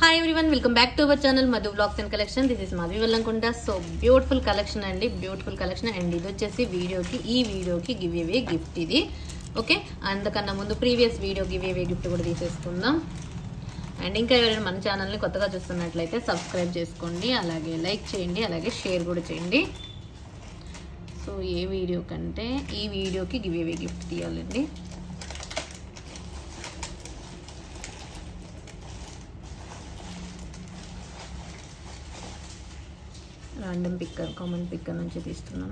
hi everyone welcome back to our channel Madhu blogs and collection this is Madhu వెళ్ళకుంట so beautiful collection అండి beautiful collection and ఇది వచ్చేసి వీడియోకి ఈ వీడియోకి గివ్ అవే గిఫ్ట్ ఇది ఓకే అందుకన్నా ముందు previous video giveaway gift కూడా తీసేసుకుందాం అండ్ ఇంకా ఎవరైనా మన ఛానల్ని కొత్తగా చూస్తున్నట్లయితే సబ్స్క్రైబ్ చేసుకోండి అలాగే లైక్ చేయండి అలాగే షేర్ కూడా చేయండి సో ఏ వీడియో కంటే ఈ వీడియోకి గివ్ అవే గిఫ్ట్ తీయాలండి రాండమ్ పిక్కర్ కామన్ పిక్కర్ నుంచి తీస్తున్నాను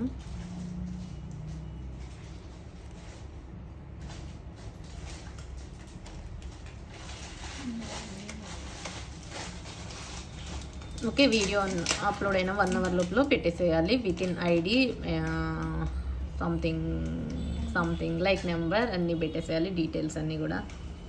ఓకే వీడియో అప్లోడ్ అయిన వన్ అవర్ లోపల పెట్టేసేయాలి with in ID something something like number అన్నీ పెట్టేసేయాలి డీటెయిల్స్ అన్నీ కూడా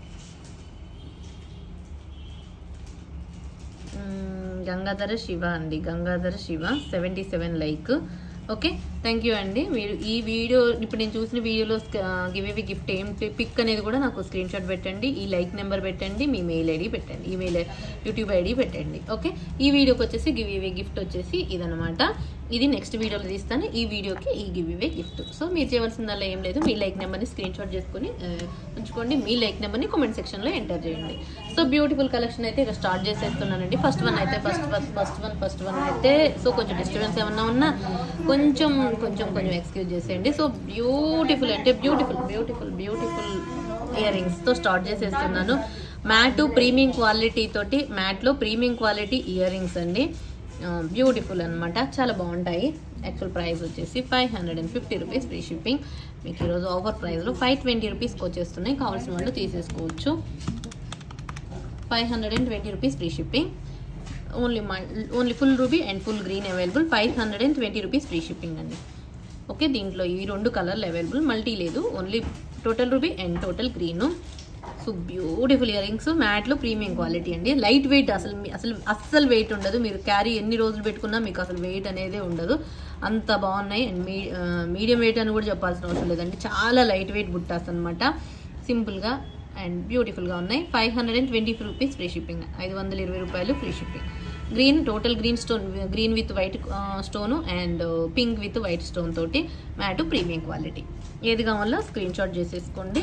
మ్మ్, గంగాధర శివ అండి Gangadhara Shiva seventy seven like okay thank you అండి మీరు ఈ వీడియో ఇప్పుడు నేను చూసిన వీడియోలో గివ్ ఇవి గిఫ్ట్ ఏం పిక్ అనేది కూడా నాకు స్క్రీన్ షాట్ పెట్టండి ఈ లైక్ నెంబర్ పెట్టండి మీ మెయిల్ ఐడి పెట్టండి ఈమెయిల్ యూట్యూబ్ ఐడి పెట్టండి ఓకే ఈ వీడియోకి వచ్చేసి గివ్ ఇవే గిఫ్ట్ వచ్చేసి ఇదనమాట ఇది నెక్స్ట్ వీడియోలో తీస్తాను ఈ వీడియోకి ఈ గివ్ ఇవే గిఫ్ట్ సో మీరు చేయవలసిందల్లా ఏం లేదు మీ లైక్ నెంబర్ని స్క్రీన్ షాట్ చేసుకుని ఆ, ఉంచుకోండి మీ లైక్ నెంబర్ని కామెంట్ సెక్షన్లో ఎంటర్ చేయండి సో బ్యూటిఫుల్ కలెక్షన్ అయితే ఇక స్టార్ట్ చేసేస్తున్నానండి ఫస్ట్ వన్ అయితే first first first one first one అయితే సో కొంచెం డిస్టర్బెన్స్ ఏమన్నా ఉన్నా కొంచెం కొంచెం కొంచెం ఎక్స్క్యూజ్ చేసేయండి సో బ్యూటిఫుల్ అంటే బ్యూటిఫుల్ బ్యూటిఫుల్ బ్యూటిఫుల్ ఇయర్ రింగ్స్తో స్టార్ట్ చేసేస్తున్నాను మ్యాట్ ప్రీమియం క్వాలిటీ తోటి మ్యాట్లో ప్రీమియం క్వాలిటీ ఇయర్ రింగ్స్ అండి బ్యూటిఫుల్ అనమాట చాలా బాగుంటాయి యాక్చువల్ ప్రైస్ వచ్చేసి five hundred and fifty rupees free shipping మీకు ఈరోజు ఆఫర్ ప్రైస్లో ఫైవ్ ట్వంటీ రూపీస్కి వచ్చేస్తున్నాయి కావాల్సిన వాళ్ళు తీసేసుకోవచ్చు five hundred and twenty rupees free shipping only only full ruby and full green available five hundred and twenty rupees free shipping అండి okay దీంట్లో ఈ రెండు కలర్లు అవైలబుల్ మల్టీ లేదు only total ruby and total green so beautiful ear rings మ్యాట్లో premium quality అండి light weight అసలు మీ- అసలు అస్సలు వెయిట్ ఉండదు మీరు క్యారీ ఎన్ని రోజులు పెట్టుకున్నా మీకు అసలు వెయిట్ అనేది ఉండదు అంత బాగున్నాయి అండ్ మీ మీడియం వెయిట్ అని కూడా చెప్పాల్సిన అవసరం లేదండి చాలా లైట్ వెయిట్ బుట్టాస్ అనమాట సింపుల్గా అండ్ బ్యూటిఫుల్గా ఉన్నాయి five hundred and twenty rupees free shipping ఐదు వందల ఇరవై రూపాయలు free shipping green total green stone green with white stone and pink with white stone తోటి మ్యాట్ ప్రీమియం క్వాలిటీ ఏది కావాలో స్క్రీన్ షాట్ చేసేసుకోండి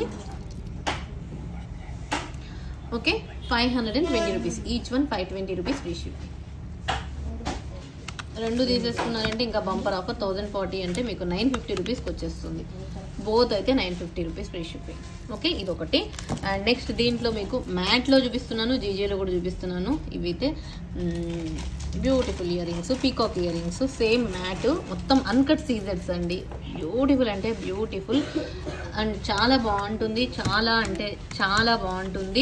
okay five hundred and twenty rupees each one five twenty rupees free shipping రెండు తీసేసుకున్నారంటే ఇంకా bumper offer thousand forty అంటే మీకు nine fifty రూపీస్కి వచ్చేస్తుంది బోత్ అయితే nine fifty rupees free shipping okay ఇదొకటి అండ్ నెక్స్ట్ దీంట్లో మీకు మ్యాట్లో చూపిస్తున్నాను జీజేలో కూడా చూపిస్తున్నాను ఇవైతే beautiful ear rings peacock ear rings same matte మొత్తం అన్కట్ సీజర్స్ అండి బ్యూటిఫుల్ అంటే బ్యూటిఫుల్ అండ్ చాలా బాగుంటుంది చాలా అంటే చాలా బాగుంటుంది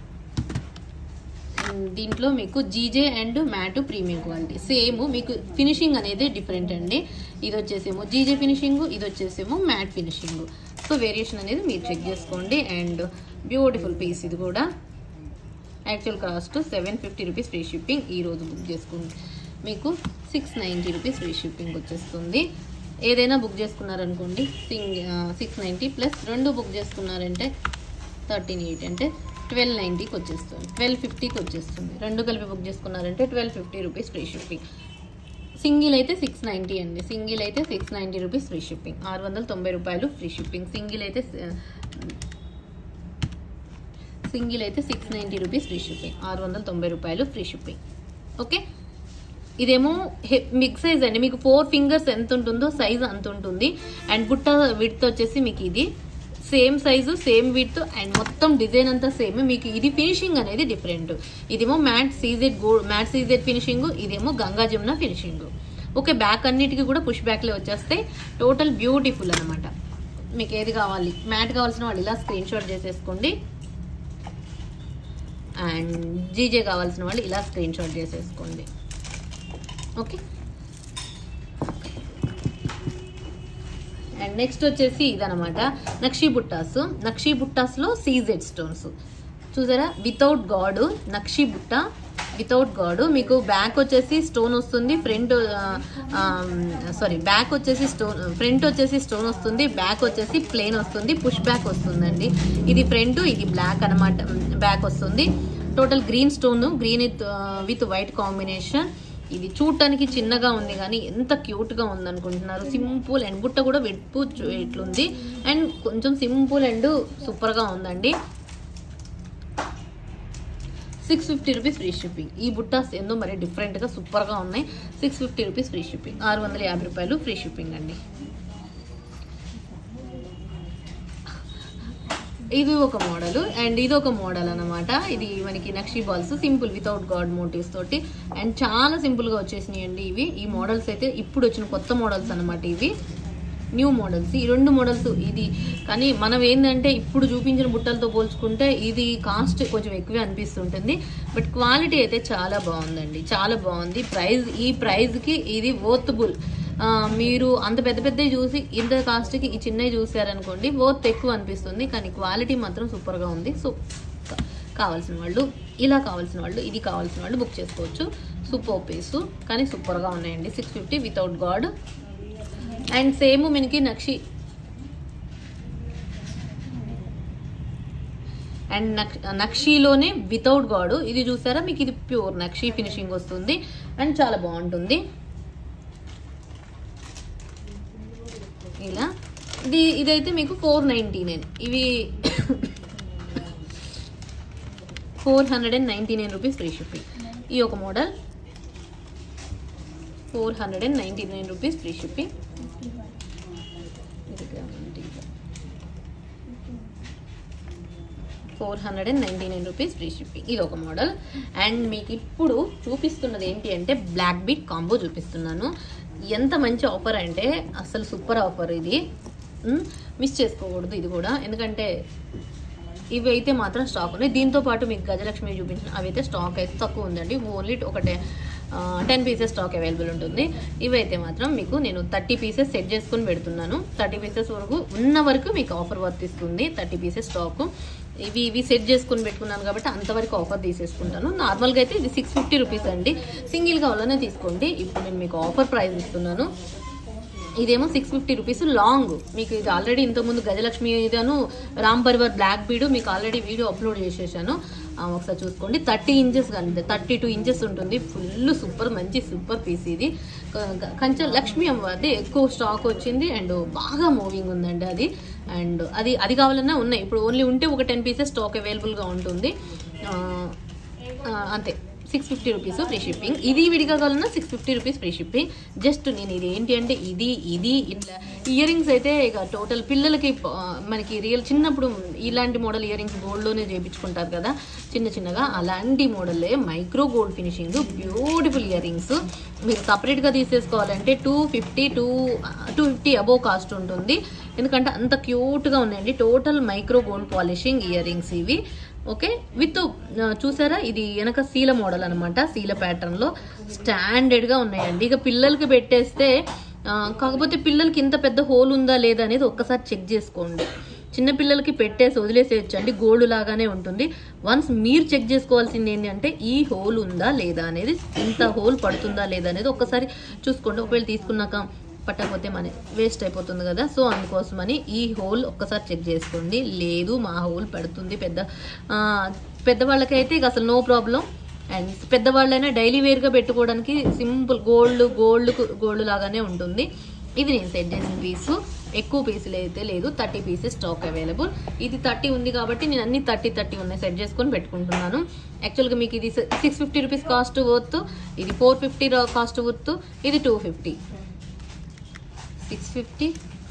మ్, దీంట్లో మీకు GJ and matte premium quality same మీకు ఫినిషింగ్ అనేది డిఫరెంట్ అండి ఇది వచ్చేసేమో జీజే ఫినిషింగ్ ఇది వచ్చేసేమో మ్యాట్ ఫినిషింగ్ సో వేరియేషన్ అనేది మీరు చెక్ చేసుకోండి అండ్ బ్యూటిఫుల్ పీస్ ఇది కూడా actual cost seven fifty rupees free shipping ఈ రోజు బుక్ చేసుకుంది మీకు six ninety rupees free shipping వచ్చేస్తుంది ఏదైనా బుక్ చేసుకున్నారనుకోండి సింగ్ సిక్స్ నైంటీ ప్లస్ రెండు బుక్ చేసుకున్నారంటే థర్టీన్ ఎయిట్ అంటే ట్వెల్వ్ నైంటీకి వచ్చేస్తుంది ట్వెల్వ్ ఫిఫ్టీకి వచ్చేస్తుంది రెండు కలిపి బుక్ చేసుకున్నారంటే twelve fifty rupees free shipping single అయితే సిక్స్ నైంటీ అండి సింగిల్ అయితే six ninety rupees free shipping ఆరు వందల తొంభై రూపాయలు ఫ్రీ షిప్పింగ్ సింగిల్ అయితే సింగిల్ అయితే six ninety rupees free shipping ఆరు వందల తొంభై రూపాయలు ఫ్రీ షిప్పింగ్ ఓకే ఇదేమో మిక్స్ సైజ్ అండి మీకు ఫోర్ ఫింగర్స్ ఎంత ఉంటుందో సైజ్ అంత ఉంటుంది అండ్ బుట్ట విడ్త్ వచ్చేసి మీకు ఇది same size same width and మొత్తం డిజైన్ అంతా సేమ్ మీకు ఇది ఫినిషింగ్ అనేది డిఫరెంట్ ఇదేమో matte CZ gold matte CZ finishing ఇదేమో Ganga Jamuna finishing okay back అన్నిటికీ కూడా పుష్ బ్యాక్లే వచ్చేస్తాయి టోటల్ బ్యూటిఫుల్ అనమాట మీకు ఏది కావాలి మ్యాట్ కావాల్సిన వాళ్ళు ఇలా స్క్రీన్ షాట్ చేసేసుకోండి అండ్ జీజే కావాల్సిన వాళ్ళు ఇలా స్క్రీన్ షాట్ చేసేసుకోండి ఓకే అండ్ నెక్స్ట్ వచ్చేసి ఇదనమాట నక్షీ బుట్టాస్ నక్షీ బుట్టాస్లో సీజెడ్ స్టోన్స్ చూసారా వితౌట్ గాడ్ నక్షీ బుట్ట వితౌట్ గాడ్ మీకు బ్యాక్ వచ్చేసి స్టోన్ వస్తుంది ఫ్రంట్ సారీ బ్యాక్ వచ్చేసి స్టోన్ ఫ్రంట్ వచ్చేసి స్టోన్ వస్తుంది బ్యాక్ వచ్చేసి ప్లేన్ వస్తుంది పుష్ బ్యాక్ వస్తుందండి ఇది ఫ్రంట్ ఇది బ్లాక్ అనమాట బ్యాక్ వస్తుంది total green stone green with with white combination ఇది చూడటానికి చిన్నగా ఉంది కానీ ఎంత క్యూట్ గా ఉంది అనుకుంటున్నారు సింపుల్ అండ్ బుట్ట కూడా వెట్పు చూ- ఇట్లుంది అండ్ కొంచెం సింపుల్ అండ్ సూపర్ గా ఉందండి six fifty rupees free shipping ఈ బుట్టాస్ ఏందో మరి డిఫరెంట్గా సూపర్గా ఉన్నాయి six fifty rupees free shipping ఆరు వందల యాభై రూపాయలు ఫ్రీ షిప్పింగ్ అండి ఇది ఒక మోడల్ అండ్ ఇది ఒక మోడల్ అన్నమాట ఇది మనకి నక్షి balls simple without god motifs తోటి అండ్ చాలా సింపుల్ గా వచ్చేసినాయి అండి ఇవి ఈ మోడల్స్ అయితే ఇప్పుడు వచ్చిన కొత్త మోడల్స్ అన్నమాట ఇవి న్యూ మోడల్స్ ఈ రెండు మోడల్స్ ఇది కానీ మనం ఏంటంటే ఇప్పుడు చూపించిన బుట్టలతో పోల్చుకుంటే ఇది కాస్ట్ కొంచెం ఎక్కువే అనిపిస్తుంటుంది బట్ క్వాలిటీ అయితే చాలా బాగుందండి చాలా బాగుంది ప్రైస్ ఈ ప్రైస్కి ఇది వర్తబుల్ మీరు అంత పెద్ద పెద్దవి చూసి ఇంత కాస్ట్కి ఈ చిన్నవి చూసారనుకోండి వర్త్ ఎక్కువ అనిపిస్తుంది కానీ క్వాలిటీ మాత్రం సూపర్గా ఉంది సో కా- కావాల్సిన వాళ్ళు ఇలా కావాల్సిన వాళ్ళు ఇది కావాల్సిన వాళ్ళు బుక్ చేసుకోవచ్చు సూపర్ పీసు కానీ సూపర్గా ఉన్నాయండి six fifty without god and same మనకి నక్షి అండ్ నక్ నక్షీలోనే వితౌట్ గాడు ఇది చూసారా మీకు ఇది ప్యూర్ నక్షీ ఫినిషింగ్ వస్తుంది అండ్ చాలా బాగుంటుంది ఇలా ఇది ఇదైతే మీకు ఫోర్ నైంటీ నైన్ ఇవి four hundred and ninety nine rupees free shipping ఈ ఒక model four hundred and ninety nine rupees free shipping four hundred and ninety nine rupees free shipping ఇది ఒక మోడల్ అండ్ మీకు ఇప్పుడు చూపిస్తున్నది ఏంటి అంటే బ్లాక్ బీట్ కాంబో చూపిస్తున్నాను ఎంత మంచి ఆఫర్ అంటే అసలు సూపర్ ఆఫర్ ఇది మిస్ చేసుకోకూడదు ఇది కూడా ఎందుకంటే ఇవి అయితే మాత్రం స్టాక్ ఉన్నాయి దీంతో పాటు మీకు గజలక్ష్మి చూపించిన అవి అయితే స్టాక్ అయితే తక్కువ ఉందండి ఓన్లీ ఒకటే టెన్ పీసెస్ స్టాక్ అవైలబుల్ ఉంటుంది ఇవైతే మాత్రం మీకు నేను థర్టీ పీసెస్ సెట్ చేసుకొని పెడుతున్నాను థర్టీ పీసెస్ వరకు ఉన్న వరకు మీకు ఆఫర్ వర్తిస్తుంది థర్టీ పీసెస్ స్టాక్ ఇవి ఇవి సెట్ చేసుకొని పెట్టుకున్నాను కాబట్టి అంతవరకు ఆఫర్ తీసేసుకుంటాను నార్మల్గా అయితే ఇది సిక్స్ ఫిఫ్టీ రూపీస్ అండి సింగిల్ కావాలనే తీసుకోండి ఇప్పుడు నేను మీకు ఆఫర్ ప్రైస్ ఇస్తున్నాను ఇదేమో సిక్స్ ఫిఫ్టీ రూపీస్ లాంగ్ మీకు ఇది ఆల్రెడీ ఇంతకుముందు గజలక్ష్మి ఇదాను రామ్ పరివర్ బ్లాక్ బీడు మీకు ఆల్రెడీ వీడియో అప్లోడ్ చేసేసాను ఆ, ఒకసారి చూసుకోండి థర్టీ ఇంచెస్ కానీ థర్టీ టూ ఇంచెస్ ఉంటుంది ఫుల్ సూపర్ మంచి సూపర్ పీస్ ఇది క- కంచె లక్ష్మి అమ్మవారిది ఎక్కువ స్టాక్ వచ్చింది అండ్ బాగా మూవింగ్ ఉందండి అది అండ్ అది అది కావాలన్నా ఉన్నాయి ఇప్పుడు ఓన్లీ ఉంటే ఒక టెన్ పీసెస్ స్టాక్ అవైలబుల్గా ఉంటుంది ఆ, ఆ, అంతే six fifty rupees free shipping ఇది విడిగా కావాలన్నా six fifty rupees free shipping just నేను ఇది ఏంటి అంటే ఇది ఇది ఇట్లా ఇయర్ రింగ్స్ అయితే ఇక టోటల్ పిల్లలకి ఆ, మనకి రియల్ చిన్నప్పుడు ఇలాంటి మోడల్ ఇయర్ రింగ్స్ గోల్డ్లోనే చేయించుకుంటారు కదా చిన్న చిన్నగా అలాంటి మోడల్లే micro gold finishing beautiful ear rings మీరు సపరేట్గా తీసేసుకోవాలంటే two fifty two two fifty above cost ఉంటుంది ఎందుకంటే అంత క్యూట్గా ఉన్నాయండి total micro gold polishing ear rings ఇవి ఓకే విత్ చూసారా ఇది వెనక శీల మోడల్ అనమాట శీల ప్యాటర్న్ లో స్టాండర్డ్ గా ఉన్నాయండి ఇక పిల్లలకి పెట్టేస్తే ఆ, కాకపోతే పిల్లలకి ఇంత పెద్ద హోల్ ఉందా లేదా అనేది ఒక్కసారి చెక్ చేసుకోండి చిన్న పిల్లలకి పెట్టేసి వదిలేసేయచ్చు అండి గోల్డ్ లాగానే ఉంటుంది వన్స్ మీరు చెక్ చేసుకోవాల్సింది ఏంటి అంటే ఈ హోల్ ఉందా లేదా అనేది ఇంత హోల్ పడుతుందా లేదా అనేది ఒక్కసారి చూసుకోండి ఒకవేళ తీసుకున్నాక పట్టకపోతే మన వేస్ట్ అయిపోతుంది కదా సో అందుకోసమని ఈ హోల్ ఒక్కసారి చెక్ చేసుకోండి లేదు మా హోల్ పడుతుంది పెద్ద ఆ, పెద్దవాళ్ళకైతే ఇక అసలు నో ప్రాబ్లం అండ్ పెద్దవాళ్ళైనా డైలీ వేర్గా పెట్టుకోవడానికి సింపుల్ గోల్డ్ గోల్డ్ గోల్డ్ లాగానే ఉంటుంది ఇది నేను సెట్ చేసిన పీసు ఎక్కువ పీసులు అయితే లేదు థర్టీ పీసెస్ స్టాక్ అవైలబుల్ ఇది థర్టీ ఉంది కాబట్టి నేను అన్ని థర్టీ థర్టీ ఉన్నాయి సెట్ చేసుకొని పెట్టుకుంటున్నాను యాక్చువల్గా మీకు ఇది six fifty rupees cost worth ఇది ఫోర్ ఫిఫ్టీ కాస్ట్ వర్త్ ఇది two fifty six fifty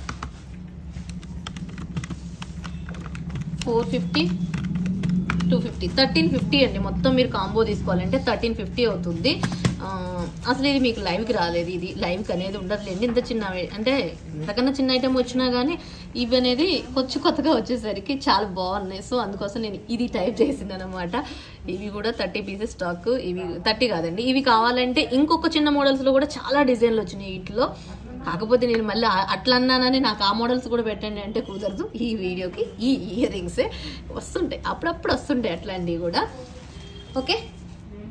four fifty two fifty thirteen fifty అండి మొత్తం మీరు కాంబో తీసుకోవాలంటే థర్టీన్ ఫిఫ్టీ అవుతుంది ఆ, అసలు ఇది మీకు లైవ్కి రాలేదు ఇది లైవ్కి అనేది ఉండదులేండి ఇంత చిన్న అంటే ఇంతకన్నా చిన్న ఐటమ్ వచ్చినా కానీ ఇవి అనేది కొంచెం కొత్తగా వచ్చేసరికి చాలా బాగున్నాయి సో అందుకోసం నేను ఇది టైప్ చేసింది అనమాట ఇవి కూడా థర్టీ పీసెస్ స్టాక్ ఇవి థర్టీ కాదండి ఇవి కావాలంటే ఇంకొక చిన్న మోడల్స్లో కూడా చాలా డిజైన్లు వచ్చినాయి వీటిలో కాకపోతే నేను మళ్ళీ ఆ- అట్లా అన్నానని నాకు ఆ మోడల్స్ కూడా పెట్టండి అంటే కుదరదు ఈ వీడియోకి ఈ ఇయర్ రింగ్సే వస్తుంటాయి అప్పుడప్పుడు వస్తుంటాయి అట్లాంటివి కూడా ఓకే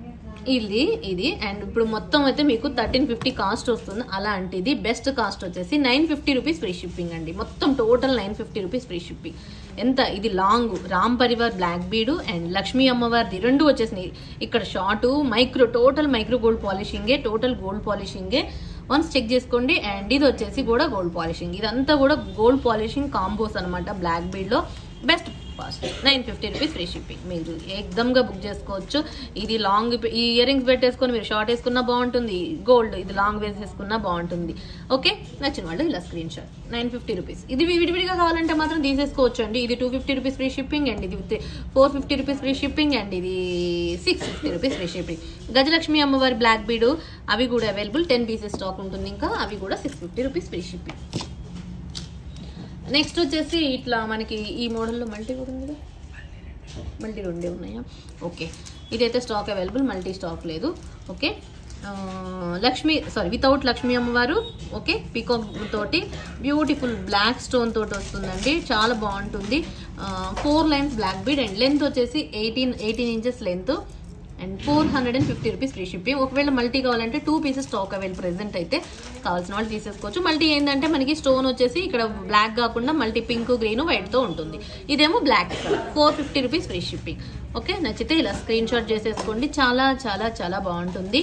ఇది ఇది అండ్ ఇప్పుడు మొత్తం అయితే మీకు థర్టీన్ ఫిఫ్టీ కాస్ట్ వస్తుంది అలాంటిది బెస్ట్ కాస్ట్ వచ్చేసి nine fifty rupees free shipping అండి మొత్తం total nine fifty rupees free shipping ఎంత ఇది long Ram Parivar black bead and Lakshmi అమ్మవారిది రెండు వచ్చేసినాయి ఇక్కడ short micro total micro gold పాలిషింగే టోటల్ గోల్డ్ పాలిషింగే వన్స్ చెక్ చేసుకోండి అండ్ ఇది వచ్చేసి కూడా గోల్డ్ పాలిషింగ్ ఇదంతా కూడా గోల్డ్ పాలిషింగ్ కాంబోస్ అనమాట బ్లాక్ బీడ్లో best cost nine fifty rupees free shipping మీరు ఎగ్దమ్గా బుక్ చేసుకోవచ్చు ఇది లాంగ్ ఈ ఇయర్ రింగ్స్ పెట్టేసుకొని మీరు షార్ట్ వేసుకున్నా బాగుంటుంది గోల్డ్ ఇది లాంగ్ వేసేసుకున్నా బాగుంటుంది ఓకే నచ్చిన వాళ్ళు ఇలా screen shot nine fifty rupees ఇది విడివిడిగా కావాలంటే మాత్రం తీసేసుకోవచ్చు అండి ఇది two fifty rupees free shipping and ఇది four fifty rupees free shipping and ఇది six fifty rupees free shipping Gajalakshmi అమ్మవారి బ్లాక్ బీడు అవి కూడా అవైలబుల్ టెన్ పీసెస్ స్టాక్ ఉంటుంది ఇంకా అవి కూడా six fifty rupees free shipping next వచ్చేసి ఇట్లా మనకి ఈ మోడల్లో మల్టీ కూడా ఉంది కదా మల్టీ రెండే ఉన్నాయా ఓకే ఇదైతే స్టాక్ అవైలబుల్ మల్టీ స్టాక్ లేదు ఓకే ఆ, లక్ష్మి సారీ వితౌట్ లక్ష్మీ అమ్మవారు ఓకే పీకాక్ తోటి బ్యూటిఫుల్ బ్లాక్ స్టోన్ తోటి వస్తుందండి చాలా బాగుంటుంది four lines black bead and length వచ్చేసి eighteen eighteen inches length and four hundred and fifty rupees free shipping ఒకవేళ మల్టీ కావాలంటే two pieces stock available present అయితే కావాల్సిన వాళ్ళు తీసేసుకోవచ్చు మల్టీ ఏంటంటే మనకి స్టోన్ వచ్చేసి ఇక్కడ బ్లాక్ కాకుండా మల్టీ పింక్ గ్రీన్ వైట్ తో ఉంటుంది ఇదేమో black four fifty rupees free shipping okay నచ్చితే ఇలా స్క్రీన్ షాట్ చేసేసుకోండి చాలా చాలా చాలా బాగుంటుంది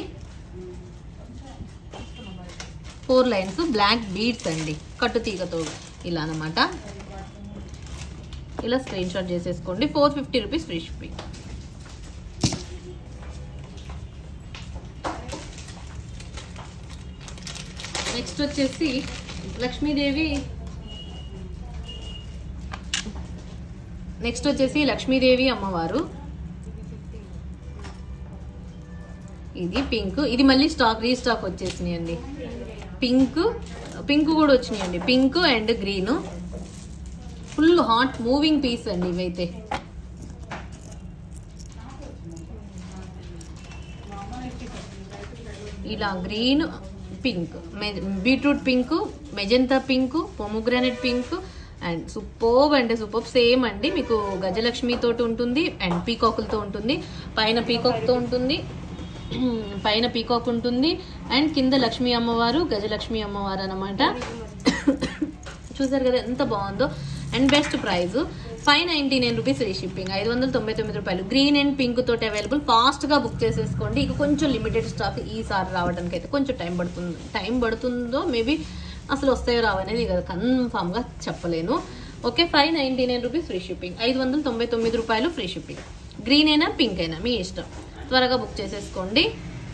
ఫోర్ లైన్స్ బ్లాక్ బీడ్స్ అండి కట్టు తీగతో ఇలా అనమాట ఇలా స్క్రీన్ షాట్ చేసేసుకోండి four fifty rupees free shipping next వచ్చేసి లక్ష్మీదేవి నెక్స్ట్ వచ్చేసి లక్ష్మీదేవి అమ్మవారు ఇది పింక్ ఇది మళ్ళీ స్టాక్ రీస్టాక్ వచ్చేసినాయి అండి పింక్ పింక్ కూడా వచ్చినాయండి pink and green full hot moving piece అండి ఇవైతే ఇలా green pink beetroot pink magenta pink pomegranate pink and superb అంటే సూపర్ సేమ్ అండి మీకు గజలక్ష్మి తోటి ఉంటుంది అండ్ పీకాకులతో ఉంటుంది పైన పీకాక్తో ఉంటుంది పైన పీకాక్ ఉంటుంది అండ్ కింద లక్ష్మీ అమ్మవారు గజలక్ష్మి అమ్మవారు అనమాట చూసారు కదా ఎంత బాగుందో and best price five ninety nine rupees free shipping ఐదు వందల తొంభై తొమ్మిది రూపాయలు గ్రీన్ అండ్ పింక్ తోటి అవైలబుల్ ఫాస్ట్ గా బుక్ చేసేసుకోండి ఇక కొంచెం లిమిటెడ్ స్టాక్ ఈసారి రావడానికి అయితే కొంచెం టైం పడుతుంది టైం పడుతుందో మేబీ అసలు వస్తాయో రావనేది ఇక కన్ఫామ్ గా చెప్పలేను okay five ninety nine rupees free shipping ఐదు వందల తొంభై తొమ్మిది రూపాయలు ఫ్రీ షిప్పింగ్ గ్రీన్ అయినా పింక్ అయినా మీ ఇష్టం త్వరగా బుక్ చేసేసుకోండి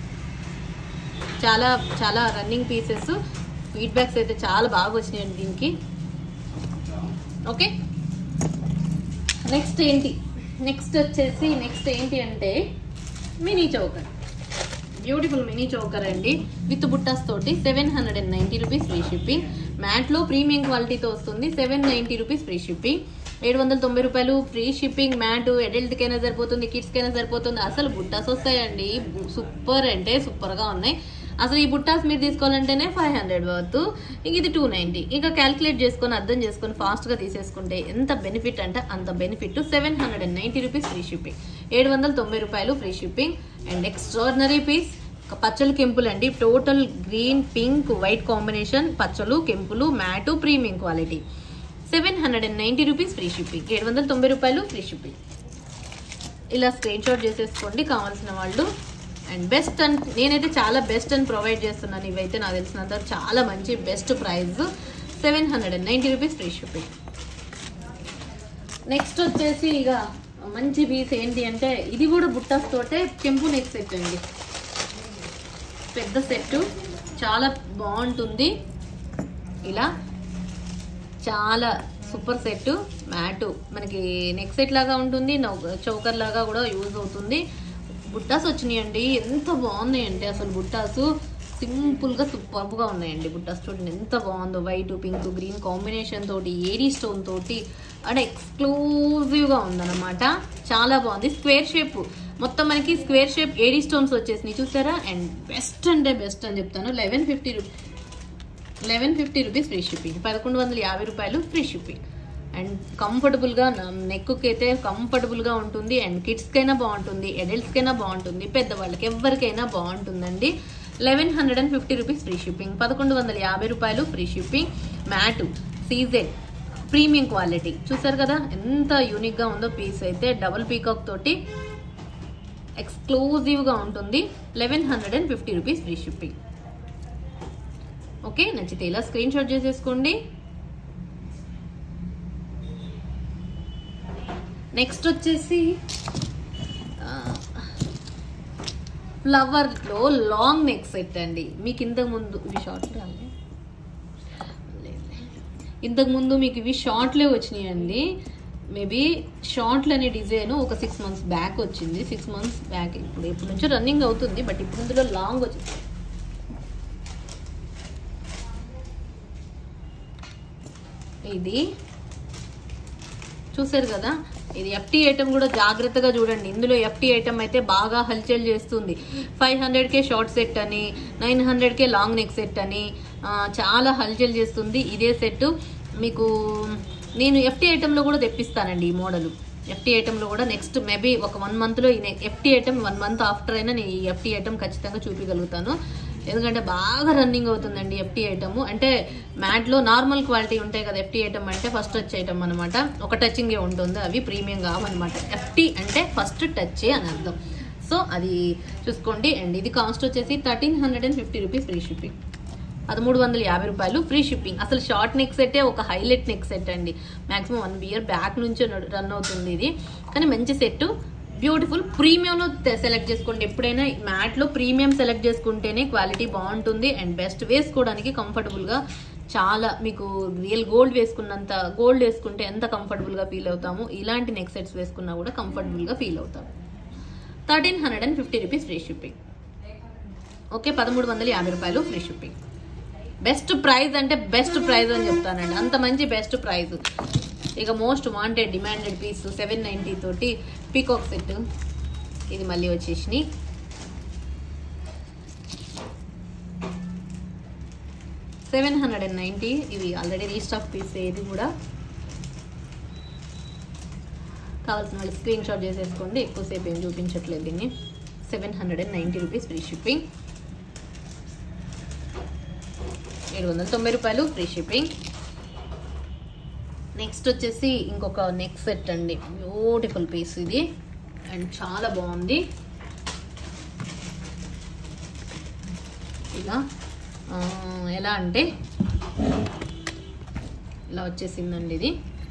చాలా చాలా రన్నింగ్ పీసెస్ ఫీడ్బ్యాక్స్ అయితే చాలా బాగా వచ్చినాయండి దీనికి ఓకే నెక్స్ట్ ఏంటి నెక్స్ట్ వచ్చేసి నెక్స్ట్ ఏంటి అంటే mini choker beautiful mini choker అండి విత్ బుట్టాస్ తోటి seven hundred and ninety rupees free shipping మ్యాట్లో ప్రీమియం క్వాలిటీతో వస్తుంది seven ninety rupees free shipping ఏడు వందల తొంభై రూపాయలు ఫ్రీ షిప్పింగ్ మ్యాట్ అడల్ట్కైనా సరిపోతుంది కిడ్స్కైనా సరిపోతుంది అసలు బుట్టాస్ వస్తాయండి సూపర్ అంటే సూపర్గా ఉన్నాయి అసలు ఈ బుట్టాస్ మీరు తీసుకోవాలంటేనే ఫైవ్ హండ్రెడ్ వర్త్ ఇంక ఇది టూ నైంటీ ఇంకా క్యాల్కులేట్ చేసుకొని అర్థం చేసుకొని ఫాస్ట్గా తీసేసుకుంటే ఎంత బెనిఫిట్ అంటే అంత benefit seven hundred and ninety rupees free shipping ఏడు వందల తొంభై రూపాయలు free shipping and extraordinary piece పచ్చలు కెంపులు అండి total green pink white combination పచ్చలు కెంపులు matte premium quality seven hundred and ninety rupees free shipping ఏడు వందల తొంభై రూపాయలు ఫ్రీ షిప్పింగ్ ఇలా స్క్రీన్ షాట్ చేసేసుకోండి కావాల్సిన వాళ్ళు అండ్ బెస్ట్ అండ్ నేనైతే చాలా బెస్ట్ అని ప్రొవైడ్ చేస్తున్నాను ఇవైతే నాకు తెలిసినంత చాలా మంచి best price seven hundred and ninety rupees free shipping next వచ్చేసి ఇక మంచి పీస్ ఏంటి అంటే ఇది కూడా బుట్టాస్ తోటే చెంపు నెక్ సెట్ అండి పెద్ద సెట్ చాలా బాగుంటుంది ఇలా చాలా సూపర్ సెట్ మ్యాట్ మనకి నెక్ సెట్ లాగా ఉంటుంది చౌకర్ లాగా కూడా యూజ్ అవుతుంది బుట్టాస్ వచ్చినాయండి ఎంత బాగున్నాయండి అసలు బుట్టాసు సింపుల్గా సూపర్గా ఉన్నాయండి బుట్టాస్ చూడండి ఎంత బాగుందో వైట్ పింక్ గ్రీన్ కాంబినేషన్ తోటి ఏడీ స్టోన్ తోటి అంటే ఎక్స్క్లూజివ్గా ఉందన్నమాట చాలా బాగుంది స్క్వేర్ షేప్ మొత్తం మనకి స్క్వేర్ షేప్ ఏడీ స్టోన్స్ వచ్చేసినాయి చూసారా అండ్ బెస్ట్ అంటే బెస్ట్ అని చెప్తాను eleven fifty rupees eleven fifty rupees free shipping పదకొండు వందల యాభై రూపాయలు ఫ్రీ షిప్పింగ్ అండ్ కంఫర్టబుల్గా నెక్కి అయితే కంఫర్టబుల్గా ఉంటుంది అండ్ కిడ్స్కైనా బాగుంటుంది అడల్ట్స్కైనా బాగుంటుంది పెద్దవాళ్ళకి ఎవరికైనా బాగుంటుందండి eleven hundred and fifty rupees free shipping పదకొండు వందల యాభై రూపాయలు free shipping matte CZ premium quality చూసారు కదా ఎంత యూనిక్గా ఉందో పీస్ అయితే డబుల్ పీకాక్ తోటి ఎక్స్క్లూజివ్గా ఉంటుంది eleven hundred and fifty rupees free shipping okay నచ్చితే ఇలా స్క్రీన్ షాట్ చేసేసుకోండి నెక్స్ట్ వచ్చేసి ఫ్లవర్లో లాంగ్ నెక్ సెట్ అండి మీకు ఇంతకు ముందు ఇవి షార్ట్ రాలే ఇంతకు ముందు మీకు ఇవి షార్ట్లే వచ్చినాయండి మేబీ షార్ట్లు అనే డిజైన్ ఒక సిక్స్ మంత్స్ బ్యాక్ వచ్చింది సిక్స్ మంత్స్ బ్యాక్ ఇప్పుడు ఇప్పుడు నుంచో రన్నింగ్ అవుతుంది బట్ ఇప్పుడు ఇందులో లాంగ్ వచ్చింది ఇది చూసారు కదా ఇది ఎఫ్టీ ఐటమ్ కూడా జాగ్రత్తగా చూడండి ఇందులో ఎఫ్టీ ఐటమ్ అయితే బాగా హల్చల్ చేస్తుంది ఫైవ్ హండ్రెడ్కే షార్ట్ సెట్ అని నైన్ హండ్రెడ్కే లాంగ్ నెక్ సెట్ అని ఆ, చాలా హల్చల్ చేస్తుంది ఇదే సెట్ మీకు నేను ఎఫ్టీ ఐటెంలో కూడా తెప్పిస్తానండి ఈ మోడల్ ఎఫ్టీ ఐటెంలో కూడా నెక్స్ట్ మేబీ ఒక వన్ మంత్లో ఈ FT item one month after అయినా నేను ఈ ఎఫ్టీ ఐటమ్ ఖచ్చితంగా చూపించగలుగుతాను ఎందుకంటే బాగా రన్నింగ్ అవుతుందండి ఎఫ్టీ ఐటమ్ అంటే మ్యాట్లో నార్మల్ క్వాలిటీ ఉంటాయి కదా ఎఫ్టీ ఐటమ్ అంటే ఫస్ట్ టచ్ ఐటమ్ అనమాట ఒక టచింగే ఉంటుంది అవి ప్రీమియం కావన్నమాట ఎఫ్టీ అంటే ఫస్ట్ టచే అని అర్థం సో అది చూసుకోండి అండ్ ఇది కాస్ట్ వచ్చేసి thirteen hundred and fifty rupees free shipping పదమూడు వందల యాభై రూపాయలు ఫ్రీ షిప్పింగ్ అసలు షార్ట్ నెక్ సెట్టే ఒక హైలైట్ నెక్ సెట్ అండి మాక్సిమం వన్ ఇయర్ బ్యాక్ నుంచి రన్ అవుతుంది ఇది కానీ మంచి సెట్ బ్యూటిఫుల్ ప్రీమియంలో సెలెక్ట్ చేసుకోండి ఎప్పుడైనా మ్యాట్లో ప్రీమియం సెలెక్ట్ చేసుకుంటేనే క్వాలిటీ బాగుంటుంది అండ్ బెస్ట్ వేసుకోవడానికి కంఫర్టబుల్గా చాలా మీకు రియల్ గోల్డ్ వేసుకున్నంత గోల్డ్ వేసుకుంటే ఎంత కంఫర్టబుల్గా ఫీల్ అవుతాము ఇలాంటి నెక్ సెట్స్ వేసుకున్నా కూడా కంఫర్టబుల్గా ఫీల్ అవుతాము thirteen hundred and fifty rupees free shipping okay పదమూడు వందల యాభై రూపాయలు ఫ్రీ షిప్పింగ్ బెస్ట్ ప్రైజ్ అంటే బెస్ట్ ప్రైజ్ అని చెప్తానండి అంత మంచి బెస్ట్ ప్రైజ్ ఇక most wanted demanded piece seven ninety తోటి పీకాక్ సెట్ ఇది మళ్ళీ వచ్చేసినాయి సెవెన్ హండ్రెడ్ అండ్ నైంటీ ఇవి ఆల్రెడీ రీస్టాక్ పీస్ ఇది కూడా కావాల్సిన వాళ్ళు స్క్రీన్ షాట్ చేసేసుకోండి ఎక్కువసేపు ఏం చూపించట్లేదు దీన్ని seven hundred and ninety rupees free shipping ఏడు వందల తొంభై రూపాయలు ఫ్రీ షిప్పింగ్ నెక్స్ట్ వచ్చేసి ఇంకొక నెక్ సెట్ అండి బ్యూటిఫుల్ పీస్ ఇది అండ్ చాలా బాగుంది ఇలా ఆ, ఎలా అంటే ఇలా వచ్చేసిందండి ఇది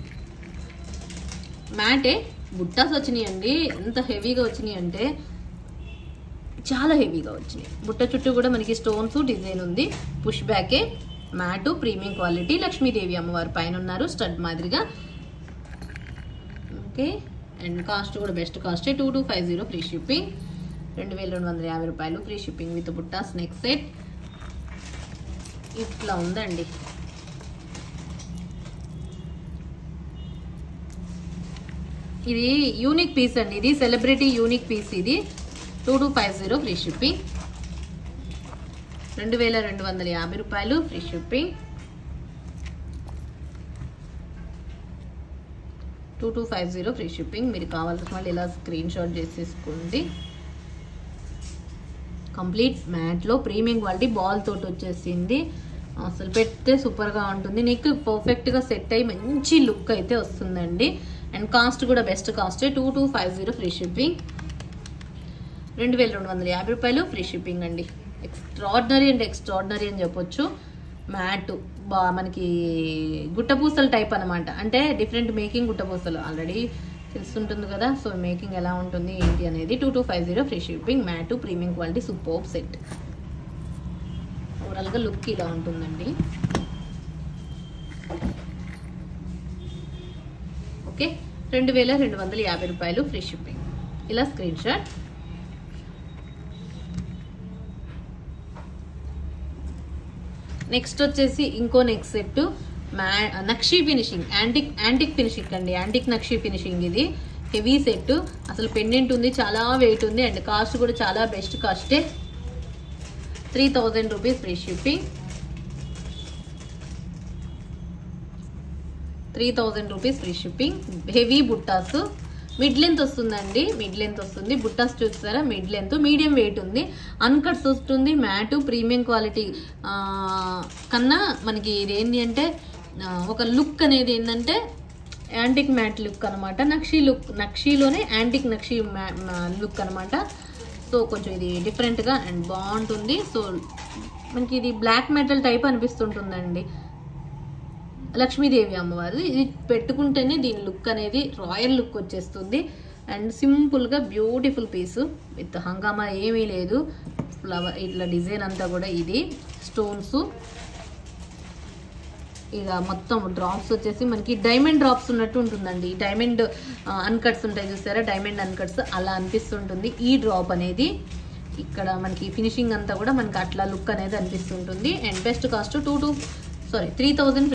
మ్యాటే బుట్టాస్ వచ్చినాయి అండి ఎంత హెవీగా వచ్చినాయి అంటే చాలా హెవీగా వచ్చినాయి బుట్ట చుట్టూ కూడా మనకి స్టోన్స్ డిజైన్ ఉంది పుష్ బ్యాకే మ్యాటు ప్రీమియం క్వాలిటీ లక్ష్మీదేవి అమ్మవారి పైన ఉన్నారు స్టడ్ మాదిరిగా ఓకే అండ్ కాస్ట్ కూడా బెస్ట్ కాస్టే two two five zero free shipping రెండు వేల రెండు వందల యాభై రూపాయలు ఫ్రీ షిప్పింగ్ విత్ బుట్టాస్ నెక్ సెట్ ఇట్లా ఉందండి ఇది యూనిక్ పీస్ అండి ఇది సెలబ్రిటీ యూనిక్ పీస్ ఇది two two five zero free shipping రెండు వేల రెండు వందల యాభై రూపాయలు free shipping two two five zero free shipping మీరు కావాల్సిన వాళ్ళు ఇలా స్క్రీన్ షాట్ చేసేసుకోండి కంప్లీట్ మ్యాట్లో ప్రీమియం క్వాలిటీ బాల్ తోటి వచ్చేసింది అసలు పెడితే సూపర్గా ఉంటుంది నీకు పర్ఫెక్ట్గా సెట్ అయ్యి మంచి లుక్ అయితే వస్తుందండి అండ్ కాస్ట్ కూడా బెస్ట్ కాస్టే two two five zero free shipping రెండు వేల రెండు వందల యాభై రూపాయలు ఫ్రీ షిప్పింగ్ అండి ఎక్స్ట్రాడినరీ అండ్ ఎక్స్ట్రాడినరీ అని చెప్పొచ్చు మ్యాట్ బా మనకి గుట్టపూసల టైప్ అనమాట అంటే డిఫరెంట్ మేకింగ్ గుట్టపూసలు ఆల్రెడీ తెలుస్తుంటుంది కదా సో మేకింగ్ ఎలా ఉంటుంది ఏంటి అనేది two two five zero free shipping matte premium quality super set ఓవరాల్గా లుక్ ఇలా ఉంటుందండి ఓకే రెండు వేల రెండు వందల యాభై రూపాయలు ఫ్రీ షిప్పింగ్ ఇలా స్క్రీన్ షాట్ నెక్స్ట్ వచ్చేసి ఇంకో నెక్ సెట్ మ్యా నక్షీ ఫినిషింగ్ యాంటిక్ యాంటిక్ ఫినిషింగ్ అండి యాంటిక్ నక్షీ ఫినిషింగ్ ఇది హెవీ సెట్ అసలు పెండెంట్ ఉంది చాలా వెయిట్ ఉంది అండ్ కాస్ట్ కూడా చాలా బెస్ట్ కాస్టే three thousand rupees free shipping three thousand rupees free shipping heavy బుట్టాస్ మిడ్ లెంత్ వస్తుందండి మిడ్ లెంత్ వస్తుంది బుట్టాస్ చూస్తారా మిడ్ లెంత్ మీడియం వెయిట్ ఉంది అన్కట్స్ వస్తుంది మ్యాట్ ప్రీమియం క్వాలిటీ కన్నా మనకి ఇది ఏంటి అంటే ఆ, ఒక లుక్ అనేది ఏంటంటే యాంటిక్ మ్యాట్ లుక్ అనమాట నక్షీ లుక్ నక్షీలోనే యాంటిక్ నక్షీ లుక్ అనమాట సో కొంచెం ఇది డిఫరెంట్గా అండ్ బాగుంటుంది సో మనకి ఇది బ్లాక్ మెటల్ టైప్ అనిపిస్తుంటుందండి లక్ష్మీదేవి అమ్మవారు ఇది పెట్టుకుంటేనే దీని లుక్ అనేది రాయల్ లుక్ వచ్చేస్తుంది అండ్ సింపుల్గా బ్యూటిఫుల్ పీస్ విత్ హంగామా ఏమీ లేదు ఫ్లవర్ ఇట్లా డిజైన్ అంతా కూడా ఇది స్టోన్స్ ఇక మొత్తం డ్రాప్స్ వచ్చేసి మనకి డైమండ్ డ్రాప్స్ ఉన్నట్టు ఉంటుందండి డైమండ్ అన్కట్స్ ఉంటాయి చూసారా డైమండ్ అన్కట్స్ అలా అనిపిస్తుంటుంది ఈ డ్రాప్ అనేది ఇక్కడ మనకి ఫినిషింగ్ అంతా కూడా మనకి అట్లా లుక్ అనేది అనిపిస్తుంటుంది and best cost two two sorry three thousand